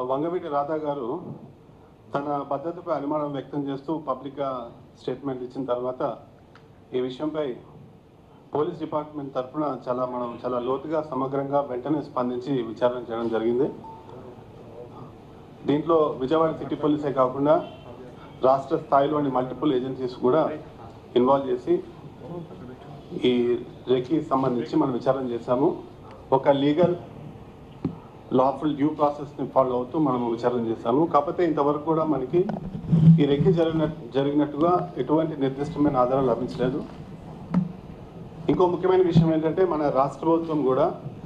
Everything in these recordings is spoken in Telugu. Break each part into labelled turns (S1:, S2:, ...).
S1: వంగవీటి రాధా గారు తన భద్రతపై అనుమానం వ్యక్తం చేస్తూ పబ్లిక్గా స్టేట్మెంట్ ఇచ్చిన తర్వాత ఈ విషయంపై పోలీస్ డిపార్ట్మెంట్ తరఫున చాలా మనం చాలా లోతుగా సమగ్రంగా వెంటనే స్పందించి విచారణ చేయడం జరిగింది దీంట్లో విజయవాడ సిటీ పోలీసే కాకుండా రాష్ట్ర స్థాయిలోని మల్టిపుల్ ఏజెన్సీస్ కూడా ఇన్వాల్వ్ చేసి ఈ రెక్కి సంబంధించి మనం విచారణ చేశాము ఒక లీగల్ లాఫుల్ డ్యూ ప్రాసెస్ని ఫాలో అవుతూ మనం విచారణ చేశాము కాకపోతే ఇంతవరకు కూడా మనకి ఈ రెక్కి జరిగిన జరిగినట్టుగా ఎటువంటి నిర్దిష్టమైన ఆధారం లభించలేదు ఇంకో ముఖ్యమైన విషయం ఏంటంటే మన రాష్ట్ర ప్రభుత్వం కూడా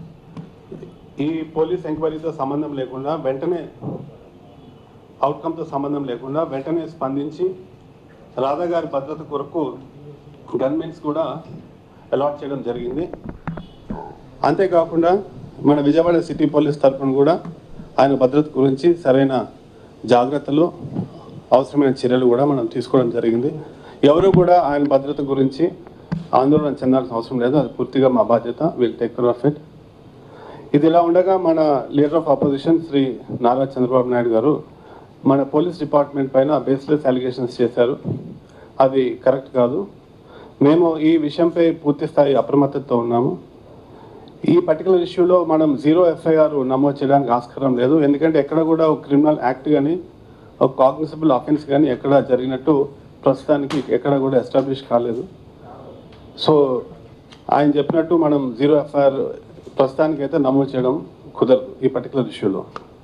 S1: ఈ పోలీస్ ఎంక్వైరీతో సంబంధం లేకుండా వెంటనే అవుట్కమ్తో సంబంధం లేకుండా వెంటనే స్పందించి రాధా గారి భద్రత కొరకు గన్మెన్స్ కూడా అలాట్ చేయడం జరిగింది అంతేకాకుండా మన విజయవాడ సిటీ పోలీస్ తరఫున కూడా ఆయన భద్రత గురించి సరైన జాగ్రత్తలు అవసరమైన చర్యలు కూడా మనం తీసుకోవడం జరిగింది ఎవరు కూడా ఆయన భద్రత గురించి ఆందోళన చెందాల్సిన అవసరం లేదు అది పూర్తిగా మా బాధ్యత will take care of it ఇది ఇలా ఉండగా మన leader of opposition Shri Nara Chandrababu Naidu గారు మన పోలీస్ డిపార్ట్మెంట్ పైన బేస్లెస్ అలిగేషన్స్ చేశారు అది కరెక్ట్ కాదు మేము ఈ విషయంపై పూర్తి స్థాయి అప్రమత్తతో ఉన్నాము ఈ పర్టికులర్ ఇష్యూలో మనం జీరో ఎఫ్ఐఆర్ నమోదు చేయడానికి ఆస్కారం లేదు ఎందుకంటే ఎక్కడ కూడా ఒక క్రిమినల్ యాక్ట్ కానీ ఒక కాగ్నిసిబుల్ అఫెన్స్ కానీ ఎక్కడ జరిగినట్టు ప్రస్తుతానికి ఎక్కడ కూడా ఎస్టాబ్లిష్ కాలేదు సో ఆయన చెప్పినట్టు మనం జీరో ఎఫ్ఐఆర్ ప్రస్తుతానికి అయితే నమోదు చేయడం కుదరదు ఈ పర్టికులర్ ఇష్యూలో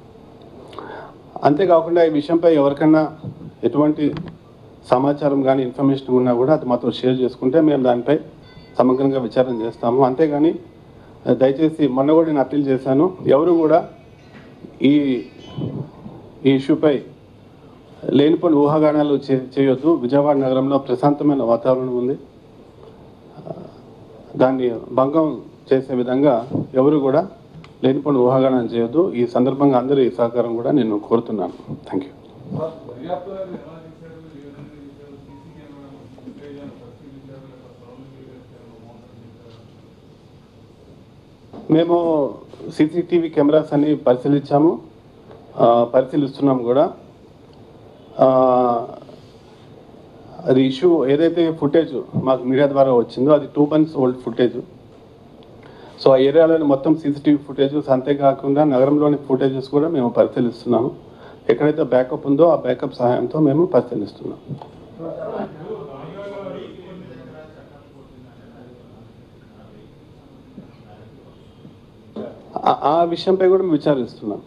S1: అంతేకాకుండా ఈ విషయంపై ఎవరికన్నా ఎటువంటి సమాచారం కానీ ఇన్ఫర్మేషన్ ఉన్నా కూడా అది మాతో షేర్ చేసుకుంటే మేము దానిపై సమగ్రంగా విచారణ చేస్తాము అంతేగాని దయచేసి మొన్న కూడా నేను అప్పీల్ చేశాను ఎవరు కూడా ఈ ఈ ఇష్యూపై లేనిపోని ఊహాగానాలు చే చేయొద్దు విజయవాడ నగరంలో ప్రశాంతమైన వాతావరణం ఉంది దాన్ని భంగం చేసే విధంగా ఎవరు కూడా లేనిపోని ఊహాగానం చేయొద్దు ఈ సందర్భంగా అందరి సహకారం కూడా నేను కోరుతున్నాను థ్యాంక్ యూ మేము సీసీటీవీ కెమెరాస్ అన్ని పరిశీలించాము ఆ, పరిశీలిస్తున్నాం కూడా ఆ, అది ఇష్యూ ఏదైతే ఫుటేజ్ మాకు మీడియా ద్వారా వచ్చిందో అది two months old footage so ఆ ఏరియాలోని మొత్తం సీసీటీవీ ఫుటేజెస్ అంతేకాకుండా నగరంలోని ఫుటేజెస్ కూడా మేము పరిశీలిస్తున్నాము ఎక్కడైతే బ్యాకప్ ఉందో ఆ బ్యాకప్ సహాయంతో మేము పరిశీలిస్తున్నాం ఆ- ఆ విషయంపై కూడా మేము విచారిస్తున్నాం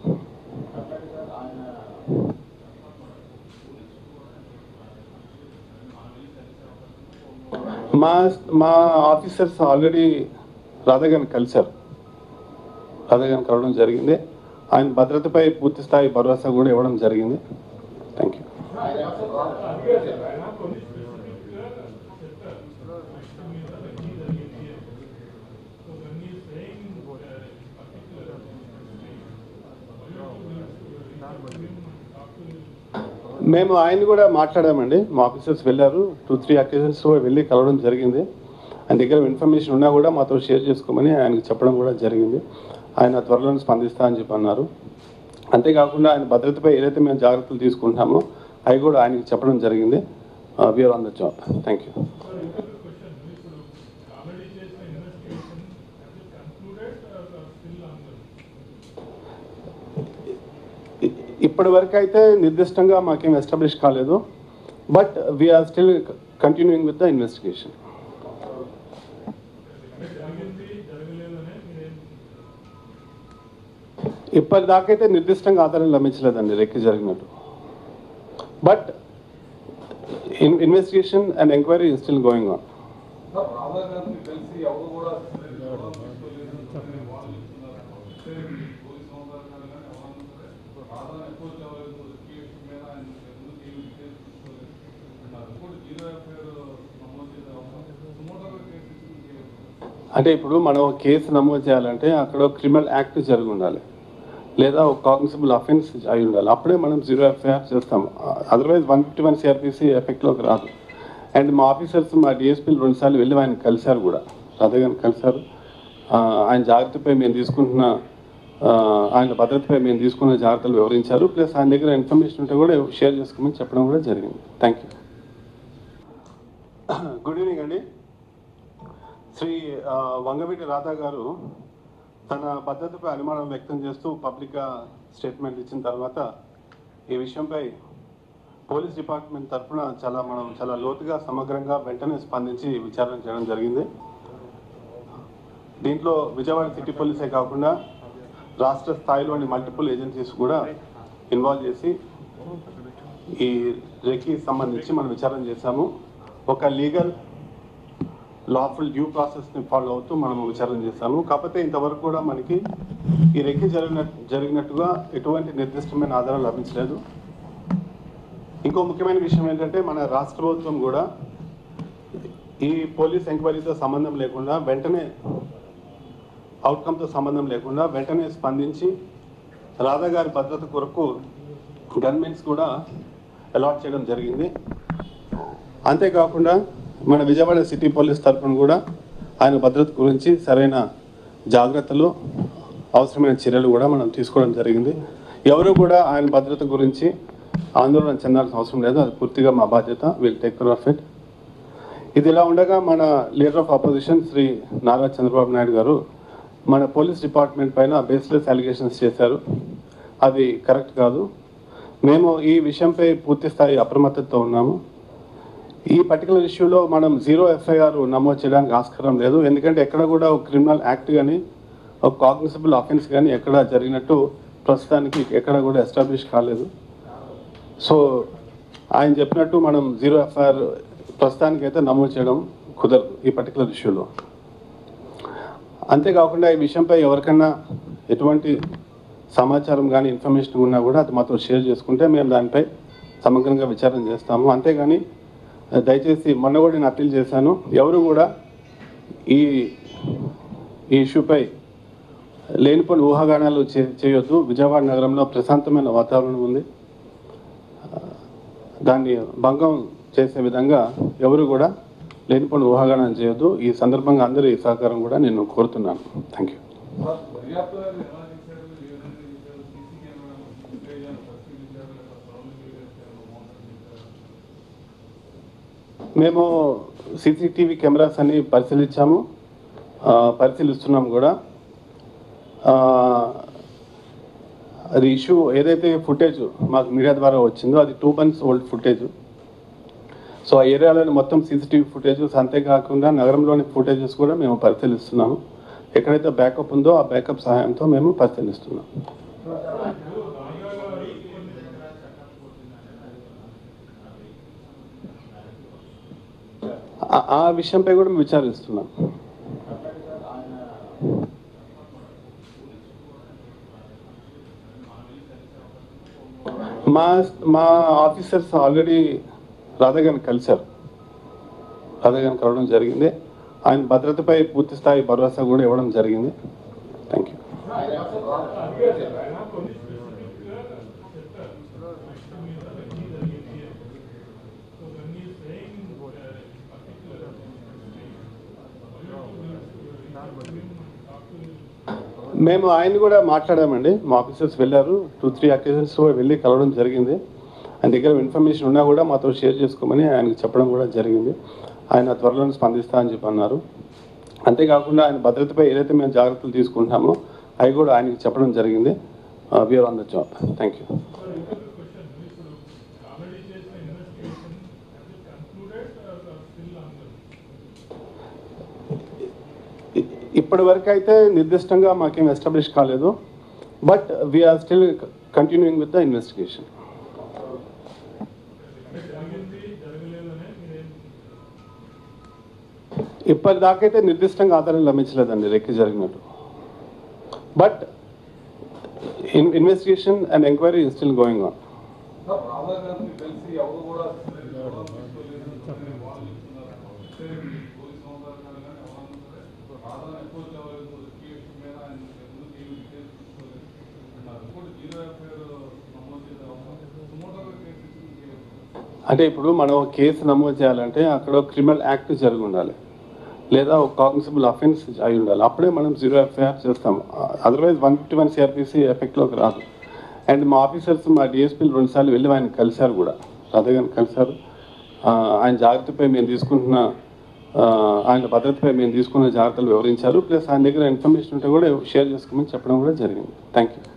S1: మా మా ఆఫీసర్స్ ఆల్రెడీ రాధా గారిని కలిశారు రాధా గారిని కలవడం జరిగింది ఆయన భద్రతపై పూర్తి స్థాయి భరోసా కూడా ఇవ్వడం జరిగింది థ్యాంక్ యూ మేము ఆయన కూడా మాట్లాడామండి మా ఆఫీసర్స్ వెళ్ళారు టూ త్రీ అకేషన్స్ వెళ్ళి కలవడం జరిగింది ఆయన దగ్గర ఇన్ఫర్మేషన్ ఉన్నా కూడా మాతో షేర్ చేసుకోమని ఆయనకు చెప్పడం కూడా జరిగింది ఆయన త్వరలో స్పందిస్తా అని చెప్పి అన్నారు అంతేకాకుండా ఆయన భద్రతపై ఏదైతే మేము జాగ్రత్తలు తీసుకుంటామో అవి కూడా ఆయనకి చెప్పడం జరిగింది we're on the job thank you ఇప్పటి వరకు అయితే నిర్దిష్టంగా మాకేం ఎస్టాబ్లిష్ కాలేదు but we're still continuing with the investigation ఇప్పటిదాకైతే నిర్దిష్టంగా ఆధారం లభించలేదండి రెక్కి జరిగినట్టు but investigation and enquiry is still going on
S2: Radha గారిని కలిసి ఎవరు కూడా ఎవరో తీసుకోలేదు వాళ్ళు చెప్తున్నారు పోలీస్ సమాచారం కానీ ఎవరన్నా సరే రాధా అప్రోచ్ అవ్వలేదు రిక్వెస్ట్ మీద ఆయన ఎందుకు ఏమి డీటెయిల్స్ తీసుకోలేదు అండ్ అది కూడా జీరో ఎఫ్ఐఆర్ నమోదు చేసే అవసరం సుమోటోగా కేసు తీసుకుని
S1: అంటే ఇప్పుడు మనం ఒక కేసు నమోదు చేయాలంటే అక్కడ ఒక క్రిమినల్ యాక్ట్ జరిగి ఉండాలి లేదా ఒక కాగ్నిసిబుల్ అఫెన్స్ అయి ఉండాలి అప్పుడే మనం జీరో ఎఫ్ఐఆర్ చేస్తాము otherwise one fifty one CrPC ఎఫెక్ట్లోకి రాదు అండ్ మా ఆఫీసర్స్ మా డిఎస్పీలు రెండుసార్లు వెళ్ళి ఆయన కలిశారు కూడా రాధా గారిని కలిశారు ఆ, ఆయన జాగ్రత్తపై మేము తీసుకుంటున్న ఆ, ఆయన భద్రతపై మేము తీసుకున్న జాగ్రత్తలు వివరించారు ప్లస్ ఆయన దగ్గర ఇన్ఫర్మేషన్ ఉంటే కూడా షేర్ చేసుకోమని చెప్పడం కూడా జరిగింది థ్యాంక్ యూ గుడ్ ఈవినింగ్ అండి శ్రీ ఆ, వంగవీటి రాధా గారు తన భద్రతపై అనుమానం వ్యక్తం చేస్తూ పబ్లిక్గా స్టేట్మెంట్ ఇచ్చిన తర్వాత ఈ విషయంపై పోలీస్ డిపార్ట్మెంట్ తరఫున చాలా మనం చాలా లోతుగా సమగ్రంగా వెంటనే స్పందించి విచారణ చేయడం జరిగింది దీంట్లో విజయవాడ సిటీ పోలీసే కాకుండా రాష్ట్ర స్థాయిలోని మల్టిపుల్ ఏజెన్సీస్ కూడా ఇన్వాల్వ్ చేసి ఈ రెక్కి సంబంధించి మనం విచారణ చేశాము ఒక లీగల్ లాఫుల్ డ్యూ ప్రాసెస్ని ఫాలో అవుతూ మనం విచారణ చేశాము కాకపోతే ఇంతవరకు కూడా మనకి ఈ రెక్కి జరిగిన జరిగినట్టుగా ఎటువంటి నిర్దిష్టమైన ఆధారం లభించలేదు ఇంకో ముఖ్యమైన విషయం ఏంటంటే మన రాష్ట్ర ప్రభుత్వం కూడా ఈ పోలీస్ ఎంక్వైరీతో సంబంధం లేకుండా వెంటనే అవుట్కమ్తో సంబంధం లేకుండా వెంటనే స్పందించి రాధా గారి భద్రత కొరకు గన్మెన్స్ కూడా అలాట్ చేయడం జరిగింది అంతేకాకుండా మన విజయవాడ సిటీ పోలీస్ తరఫున కూడా ఆయన భద్రత గురించి సరైన జాగ్రత్తలు అవసరమైన చర్యలు కూడా మనం తీసుకోవడం జరిగింది ఎవరు కూడా ఆయన భద్రత గురించి ఆందోళన చెందాల్సిన అవసరం లేదు అది పూర్తిగా మా బాధ్యత will take care of it ఇది ఇలా ఉండగా మన leader of opposition Shri Nara Chandrababu Naidu గారు మన పోలీస్ డిపార్ట్మెంట్ పైన బేస్లెస్ అలిగేషన్స్ చేశారు అది కరెక్ట్ కాదు మేము ఈ విషయంపై పూర్తి స్థాయి అప్రమత్తతో ఉన్నాము ఈ పర్టికులర్ ఇష్యూలో మనం జీరో ఎఫ్ఐఆర్ నమోదు చేయడానికి ఆస్కారం లేదు ఎందుకంటే ఎక్కడ కూడా ఒక క్రిమినల్ యాక్ట్ కానీ ఒక కాగ్నిసిబుల్ అఫెన్స్ కానీ ఎక్కడ జరిగినట్టు ప్రస్తుతానికి ఎక్కడ కూడా ఎస్టాబ్లిష్ కాలేదు సో ఆయన చెప్పినట్టు మనం జీరో ఎఫ్ఐఆర్ ప్రస్తుతానికి అయితే నమోదు చేయడం కుదరదు ఈ పర్టికులర్ ఇష్యూలో అంతేకాకుండా ఈ విషయంపై ఎవరికైనా ఎటువంటి సమాచారం కానీ ఇన్ఫర్మేషన్ ఉన్నా కూడా అది మాతో షేర్ చేసుకుంటే మేము దానిపై సమగ్రంగా విచారణ చేస్తాము అంతేగాని దయచేసి మొన్న కూడా నేను అప్పీల్ చేశాను ఎవరు కూడా ఈ ఈ ఇష్యూపై లేనిపోని ఊహాగానాలు చే చేయొద్దు విజయవాడ నగరంలో ప్రశాంతమైన వాతావరణం ఉంది దాన్ని భంగం చేసే విధంగా ఎవరు కూడా లేనిపోని ఊహాగానం చేయొద్దు ఈ సందర్భంగా అందరి సహకారం కూడా నేను కోరుతున్నాను థ్యాంక్ యూ
S2: సార్ దర్యాప్తులో ఎలా చేశారు ఏ విధంగా చేశారు సీసీ కెమెరాలు ఫుటేజ్ పరిశీలించారు లేదా సరౌండింగ్ ఏరియాస్ ఏమైనా మానిటర్ చేశారు
S1: మేము సీసీటీవీ కెమెరాస్ అన్ని పరిశీలించాము ఆ, పరిశీలిస్తున్నాం కూడా ఆ, అది ఇష్యూ ఏదైతే ఫుటేజ్ మాకు మీడియా ద్వారా వచ్చిందో అది two months old footage so ఆ ఏరియాలోని మొత్తం సీసీటీవీ ఫుటేజ్ అంతేకాకుండా నగరంలోని ఫుటేజెస్ కూడా మేము పరిశీలిస్తున్నాము ఎక్కడైతే బ్యాకప్ ఉందో ఆ బ్యాకప్ సహాయంతో మేము పరిశీలిస్తున్నాం ఆ- ఆ విషయంపై కూడా మేము విచారిస్తున్నాం మా మా ఆఫీసర్స్ ఆల్రెడీ రాధా గారిని కలిశారు రాధా గారిని కలవడం జరిగింది ఆయన భద్రతపై పూర్తి స్థాయి భరోసా కూడా ఇవ్వడం జరిగింది థ్యాంక్ యూ మేము ఆయన కూడా మాట్లాడామండి మా ఆఫీసర్స్ వెళ్ళారు టూ త్రీ అకేషన్స్ వెళ్ళి కలవడం జరిగింది ఆయన దగ్గర ఇన్ఫర్మేషన్ ఉన్నా కూడా మాతో షేర్ చేసుకోమని ఆయనకు చెప్పడం కూడా జరిగింది ఆయన త్వరలో స్పందిస్తా అని చెప్పి అన్నారు అంతేకాకుండా ఆయన భద్రతపై ఏదైతే మేము జాగ్రత్తలు తీసుకుంటామో అవి కూడా ఆయనకి చెప్పడం జరిగింది we're on the job thank you ఇప్పటి వరకు అయితే నిర్దిష్టంగా మాకేం ఎస్టాబ్లిష్ కాలేదు but we're still continuing with the investigation ఇప్పటిదాకైతే నిర్దిష్టంగా ఆధారం లభించలేదండి రెక్కి జరిగినట్టు but investigation and enquiry is still going on
S2: sir Radha గారిని కలిసి ఎవరు కూడా ఎవరు తీసుకోలేదు అని వాళ్ళు చెప్తున్నారు సరే మీ పోలీస్ సోమవారం కానీ ఎవరన్నా సరే రాధాని అప్రోచ్ అవ్వలేదు కేసు మీద ఆయన ఎందుకు ఏమి డీటెయిల్స్ తీసుకోలేదు నా రిపోర్ట్ జీరో ఎఫ్ఐఆర్ నమోదు చేద్దాం సుమోటోగా కేసు తీసుకుని
S1: అంటే ఇప్పుడు మనం ఒక కేసు నమోదు చేయాలంటే అక్కడ క్రిమినల్ యాక్ట్ జరిగి ఉండాలి లేదా ఒక కాగ్నిసిబుల్ అఫెన్స్ అయి ఉండాలి అప్పుడే మనం జీరో ఎఫ్ఐఆర్ చేస్తాము otherwise one fifty one CrPC ఎఫెక్ట్లోకి రాదు అండ్ మా ఆఫీసర్స్ మా డిఎస్పీలు రెండుసార్లు వెళ్ళి ఆయన కలిశారు కూడా రాధా గారిని కలిశారు ఆ, ఆయన జాగ్రత్తపై మేము తీసుకుంటున్న ఆ, ఆయన భద్రతపై మేము తీసుకున్న జాగ్రత్తలు వివరించారు ప్లస్ ఆయన దగ్గర ఇన్ఫర్మేషన్ ఉంటే కూడా షేర్ చేసుకోమని చెప్పడం కూడా జరిగింది థ్యాంక్ యూ